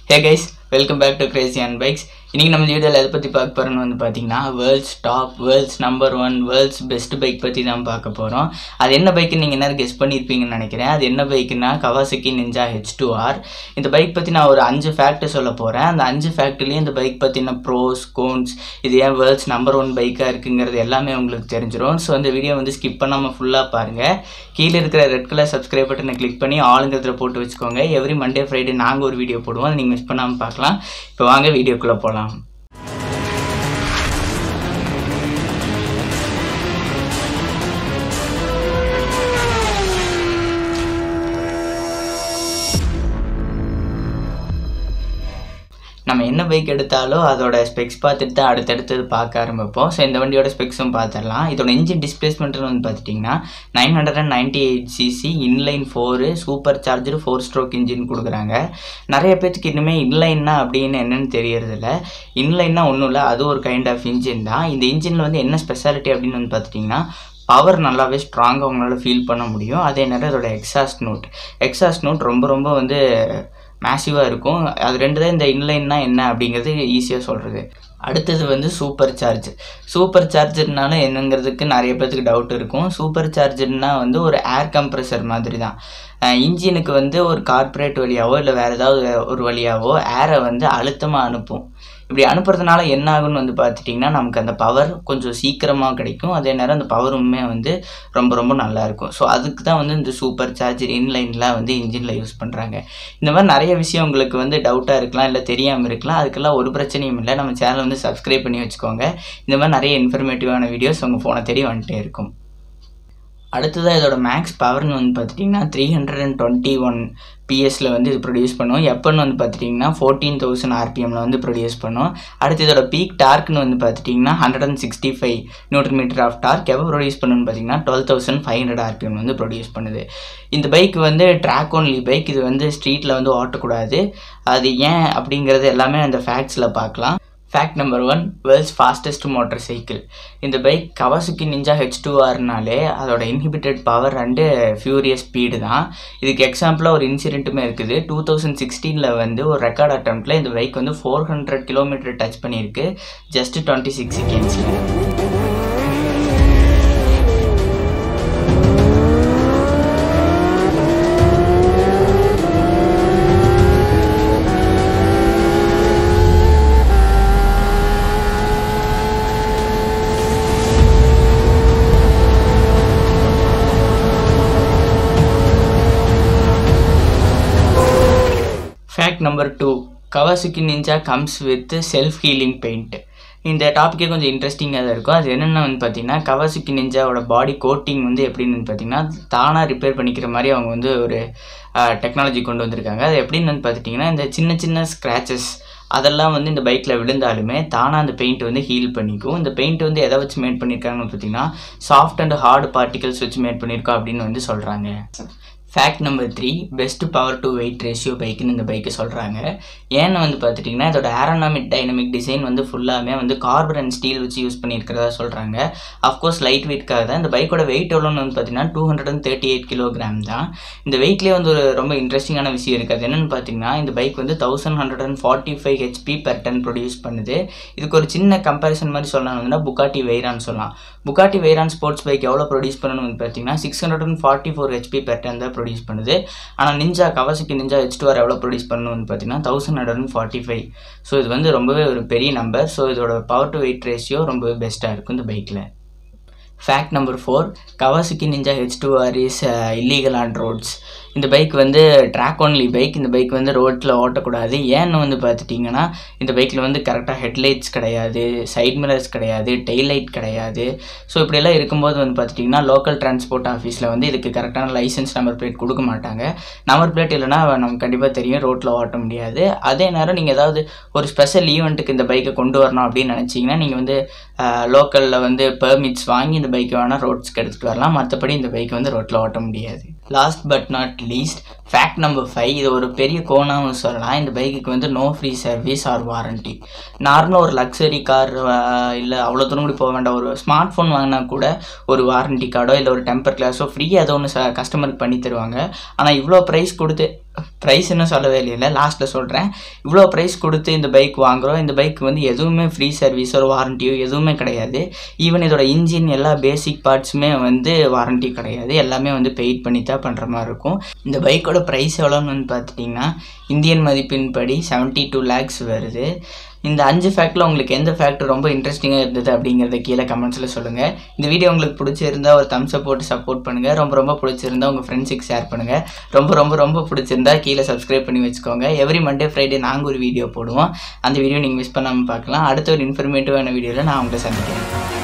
hey guys welcome back to crazy and bikes இன்றைக்கி நம்ம வீடியோவில் எதை பற்றி பார்க்க போகிறோம்னு வந்து பார்த்தீங்கன்னா world's top world's number one world's best bike பற்றி தான் பார்க்க போகிறோம் அது என்ன பைக்குன்னு நீங்கள் என்ன கெஸ் பண்ணியிருப்பீங்கன்னு நினைக்கிறேன் அது என்ன பைக்குன்னா Kawasaki Ninja H two R இந்த பைக் பற்றி நான் ஒரு அஞ்சு ஃபேக்ட்டு சொல்ல போகிறேன் அந்த அஞ்சு ஃபேக்ட்லேயும் இந்த பைக் பற்றின ப்ரோஸ் கோன்ஸ் இது ஏன் வேர்ல்ட்ஸ் நம்பர் ஒன் பைக்காக இருக்குங்கிறது எல்லாமே உங்களுக்கு தெரிஞ்சிடும் ஸோ இந்த வீடியோ வந்து ஸ்கிப் பண்ணாமல் ஃபுல்லாக பாருங்கள் கீழே இருக்கிற ரெட் கலர் சப்ஸ்கிரைப் பட்டனை கிளிக் பண்ணி ஆளுங்கிறதுல போட்டு வச்சுக்கோங்க எவ்ரி மண்டே ஃப்ரைடே நாங்கள் ஒரு வீடியோ போடுவோம் அதை நீங்கள் மிஸ் பண்ணாமல் பார்க்கலாம் இப்போ வாங்க வீடியோக்குள்ளே போகலாம் நம்ம என்ன பைக் எடுத்தாலும் அதோட ஸ்பெக்ஸ் பார்த்துட்டு தான் அடுத்தடுத்தது பார்க்க ஆரம்பிப்போம் ஸோ இந்த வண்டியோட ஸ்பெக்ஸும் பார்த்துடலாம் இதோட இன்ஜின் டிஸ்பிளேஸ்மெண்ட்னு வந்து பார்த்துட்டிங்கன்னா nine hundred and ninety eight cc inline four super charger four stroke engine கொடுக்குறாங்க நிறைய பேர்த்துக்கு இன்னுமே இன்லைன்னா அப்படின்னு என்னன்னு தெரியறதில்ல இன்லைன்னா ஒன்றும் இல்லை அது ஒரு கைண்ட் ஆஃப் இன்ஜின் தான் இந்த இன்ஜினில் வந்து என்ன ஸ்பெஷாலிட்டி அப்படின்னு வந்து பார்த்துட்டிங்கன்னா பவர் நல்லாவே ஸ்ட்ராங்காக உங்களால் ஃபீல் பண்ண முடியும் அதே நேரம் இதோட எக்ஸாஸ்ட் நோட் எக்ஸாஸ்ட் நோட் ரொம்ப ரொம்ப வந்து மேசிவாக இருக்கும் அது ரெண்டு தான் இந்த இன்லைன்னா என்ன அப்படிங்கிறது ஈஸியாக சொல்கிறது அடுத்தது வந்து சூப்பர் சார்ஜ் சூப்பர் சார்ஜர்னால என்னங்கிறதுக்கு நிறைய பேர்த்துக்கு டவுட் இருக்கும் சூப்பர் சார்ஜர்னா வந்து ஒரு ஏர் கம்ப்ரெசர் மாதிரி தான் இன்ஜினுக்கு வந்து ஒரு கார்ப்பரேட் வழியாவோ இல்லை வேறு ஏதாவது ஒரு வழியாவோ ஏரை வந்து அழுத்தமாக அனுப்பும் இப்படி அனுப்புறதுனால என்ன ஆகுன்னு வந்து பார்த்துட்டிங்கன்னா நமக்கு அந்த பவர் கொஞ்சம் சீக்கிரமாக கிடைக்கும் அதே நேரம் அந்த பவருமே வந்து ரொம்ப ரொம்ப நல்லா இருக்கும் ஸோ அதுக்கு தான் வந்து இந்த சூப்பர் சார்ஜர் இன்லைன்லாம் வந்து இன்ஜினில் யூஸ் பண்ணுறாங்க இந்த மாதிரி நிறைய விஷயம் உங்களுக்கு வந்து டவுட்டாக இருக்கலாம் இல்லை தெரியாமல் இருக்கலாம் அதுக்கெல்லாம் ஒரு பிரச்சனையும் இல்லை நம்ம சேனல் வந்து சப்ஸ்கிரைப் பண்ணி வச்சுக்கோங்க இந்த மாதிரி நிறைய இன்ஃபர்மேட்டிவான வீடியோஸ் உங்கள் ஃபோனை தேடி வந்துட்டே இருக்கும் அடுத்ததாக இதோட மேக்ஸ் பவர்னு வந்து பார்த்துட்டிங்கன்னா three hundred and twenty one பிஎஸ்சில் வந்து இது ப்ரொடியூஸ் பண்ணும் எப்போன்னு வந்து பார்த்துட்டிங்கன்னா ஃபோர்டீன் தௌசண்ட் ஆர்பிஎம்மில் வந்து ப்ரொடியூஸ் பண்ணும் அடுத்து இதோட பீக் டார்க்னு வந்து பார்த்துட்டிங்கன்னா hundred and sixty five newton meter of torque எப்போ ப்ரொடியூஸ் பண்ணுன்னு பார்த்தீங்கன்னா twelve thousand five hundred RPM வந்து ப்ரொடியூஸ் பண்ணுது இந்த பைக் வந்து ட்ராக் ஒன்லி பைக் இது வந்து ஸ்ட்ரீட்டில் வந்து ஓட்டக்கூடாது அது ஏன் அப்படிங்கிறது எல்லாமே அந்த ஃபேக்ட்ஸில் பார்க்கலாம் fact number one world's fastest motorcycle இந்த bike Kawasaki Ninja H two ஆர்னாலே அதோட inhibited power and furious speed தான் இதுக்கு எக்ஸாம்பிளாக ஒரு இன்சிடென்ட்டுமே இருக்குது டூ தௌசண்ட் சிக்ஸ்டீனில் வந்து ஒரு ரெக்கார்ட் அட்டம்ப்டில் இந்த பைக் வந்து ஃபோர் ஹண்ட்ரட் கிலோமீட்டர் டச் பண்ணியிருக்கு ஜஸ்ட் டுவெண்ட்டி சிக்ஸ் செகண்ட்ஸில் fact number two Kawasaki Ninja comes with self healing paint இந்த டாப்பிக்கே கொஞ்சம் இன்ட்ரெஸ்டிங்காக தான் இருக்கும் அது என்னென்ன வந்து பார்த்தீங்கன்னா கவாசுக்கி நிஞ்சாவோட பாடி கோட்டிங் வந்து எப்படின்னு வந்து பார்த்தீங்கன்னா தானாக ரிப்பேர் பண்ணிக்கிற மாதிரி அவங்க வந்து ஒரு டெக்னாலஜி கொண்டு வந்திருக்காங்க அது எப்படின்னு வந்து பார்த்துட்டிங்கன்னா இந்த சின்ன சின்ன ஸ்க்ராச்சஸ் அதெல்லாம் வந்து இந்த பைக்கில் விழுந்தாலுமே தானாக அந்த பெயிண்ட் வந்து ஹீல் பண்ணிக்கும் இந்த பெயிண்ட் வந்து எதை வச்சு மேட் பண்ணியிருக்காங்கன்னு பார்த்தீங்கன்னா சாஃப்ட் அண்ட் ஹார்டு பார்ட்டிகல்ஸ் வச்சு மேட் பண்ணியிருக்கோம் அப்படின்னு வந்து சொல்கிறாங்க fact number three best power to weight ratio பைக்குன்னு இந்த பைக்கை சொல்கிறாங்க ஏன்னு வந்து பார்த்துட்டிங்கன்னா இதோட ஏரோனாமிக் டைனமிக் டிசைன் வந்து ஃபுல்லாமே வந்து கார்பன் அண்ட் ஸ்டீல் வச்சு யூஸ் பண்ணியிருக்கிறதா சொல்கிறாங்க அஃப்கோர்ஸ் லைட் வெயிட்காக தான் இந்த பைக்கோட வெயிட் எவ்வளோன்னு வந்து பார்த்தீங்கன்னா two hundred and thirty eight kilogram தான் இந்த வெயிட்லேயே வந்து ஒரு ரொம்ப இன்ட்ரெஸ்டிங்கான விஷயம் இருக்குது அது என்னென்னு பார்த்தீங்கன்னா இந்த பைக் வந்து thousand hundred and forty five HP per ton produce பண்ணுது இதுக்கு ஒரு சின்ன கம்பேரிசன் மாதிரி சொல்லணும்னா புகாட்டி வெய்ரான் சொல்லலாம் புகாட்டி வெய்ரான் ஸ்போர்ட்ஸ் பைக் எவ்வளோ ப்ரொடியூஸ் பண்ணணும்னு பார்த்தீங்கன்னா six hundred and forty four HP per ton தான் ப்ரொடியூஸ் பண்ணுது ஆனால் நிஞ்சா கவாசிக்கு நிஞ்சா ஹெச் டூ ஆர் எவ்வளோ ப்ரொடியூஸ் பண்ணணும்னு பார்த்தீங்கன்னா thousand hundred and forty five so இது வந்து ரொம்பவே ஒரு பெரிய நம்பர் ஸோ இதோட பவர் டு வெயிட் ரேஷியோ ரொம்பவே பெஸ்ட்டாக இருக்கும் இந்த பைக்கில் fact number four Kawasaki Ninja H two R is illegal on roads இந்த பைக் வந்து ட்ராக் ஒன்லி பைக் இந்த பைக் வந்து ரோட்டில் ஓட்டக்கூடாது ஏன்னு வந்து பார்த்துட்டிங்கன்னா இந்த பைக்கில் வந்து கரெக்டாக ஹெட்லைட்ஸ் கிடையாது சைட் மிரர்ஸ் கிடையாது டெய்ல் லைட் கிடையாது ஸோ இப்படியெல்லாம் இருக்கும்போது வந்து பார்த்துட்டிங்கன்னா லோக்கல் டிரான்ஸ்போர்ட் ஆஃபீஸில் வந்து இதுக்கு கரெக்டான லைசன்ஸ் நம்பர் பிளேட் கொடுக்க மாட்டாங்க நம்பர் பிளேட் இல்லைனா நமக்கு கண்டிப்பாக தெரியும் ரோட்டில் ஓட்ட முடியாது அதே நேரம் நீங்கள் ஏதாவது ஒரு ஸ்பெஷல் ஈவெண்ட்டுக்கு இந்த பைக்கை கொண்டு வரணும் அப்படின்னு நினச்சிங்கன்னா நீங்கள் வந்து லோக்கலில் வந்து பெர்மிட்ஸ் வாங்கி இந்த பைக்கை வேணால் ரோட்ஸ்க்கு எடுத்துகிட்டு வரலாம் மற்றபடி இந்த பைக்கை வந்து ரோட்டில் ஓட்ட முடியாது last but not least fact number five இது ஒரு பெரிய கோணாகவும் சொல்லலாம் இந்த பைக்குக்கு வந்து no free service or warranty நார்மலாக ஒரு லக்ஸரி கார் இல்லை அவ்வளோ தூரம் கூட போக வேண்டாம் ஒரு ஸ்மார்ட் ஃபோன் வாங்கினா கூட ஒரு வாரண்ட்டி கார்டோ இல்லை ஒரு டெம்பர் கிளாஸோ ஃப்ரீயாக ஏதோ ஒன்று ச கஸ்டமருக்கு பண்ணி தருவாங்க ஆனால் இவ்வளோ ப்ரைஸ் கொடுத்து ப்ரைஸ் இன்னும் சொல்லவே இல்லைல்ல லாஸ்ட்டில் சொல்கிறேன் இவ்வளோ ப்ரைஸ் கொடுத்து இந்த பைக் வாங்குகிறோம் இந்த பைக் வந்து எதுவுமே ஃப்ரீ சர்வீஸ் ஒரு வாரண்டியோ எதுவுமே கிடையாது ஈவன் இதோட இன்ஜின் எல்லா பேசிக் பார்ட்ஸுமே வந்து வாரண்டி கிடையாது எல்லாமே வந்து பெய்ட் பண்ணி தான் பண்ணுற மாதிரி இருக்கும் இந்த பைக்கோட ப்ரைஸ் எவ்வளோன்னு வந்து பார்த்துட்டிங்கன்னா இந்தியன் மதிப்பின்படி செவன்ட்டி டூ லேக்ஸ் வருது இந்த அஞ்சு ஃபேக்டில் உங்களுக்கு எந்த ஃபேக்ட் ரொம்ப இன்ட்ரெஸ்டிங்காக இருந்தது அப்படிங்கிறத கீழே கமெண்ட்ஸில் சொல்லுங்கள் இந்த வீடியோ உங்களுக்கு பிடிச்சிருந்தா ஒரு தம்ஸ்அப் போட்டு சப்போர்ட் பண்ணுங்கள் ரொம்ப ரொம்ப பிடிச்சிருந்தா உங்கள் ஃப்ரெண்ட்ஸுக்கு ஷேர் பண்ணுங்கள் ரொம்ப ரொம்ப ரொம்ப பிடிச்சிருந்தா கீழே சப்ஸ்கிரைப் பண்ணி வச்சுக்கோங்க எவ்ரி மண்டே ஃப்ரைடே நாங்கள் ஒரு வீடியோ போடுவோம் அந்த வீடியோ நீங்கள் மிஸ் பண்ணாமல் பார்க்கலாம் அடுத்த ஒரு இன்ஃபர்மேட்டிவான வீடியோவில் நான் உங்களை சந்திக்கிறேன்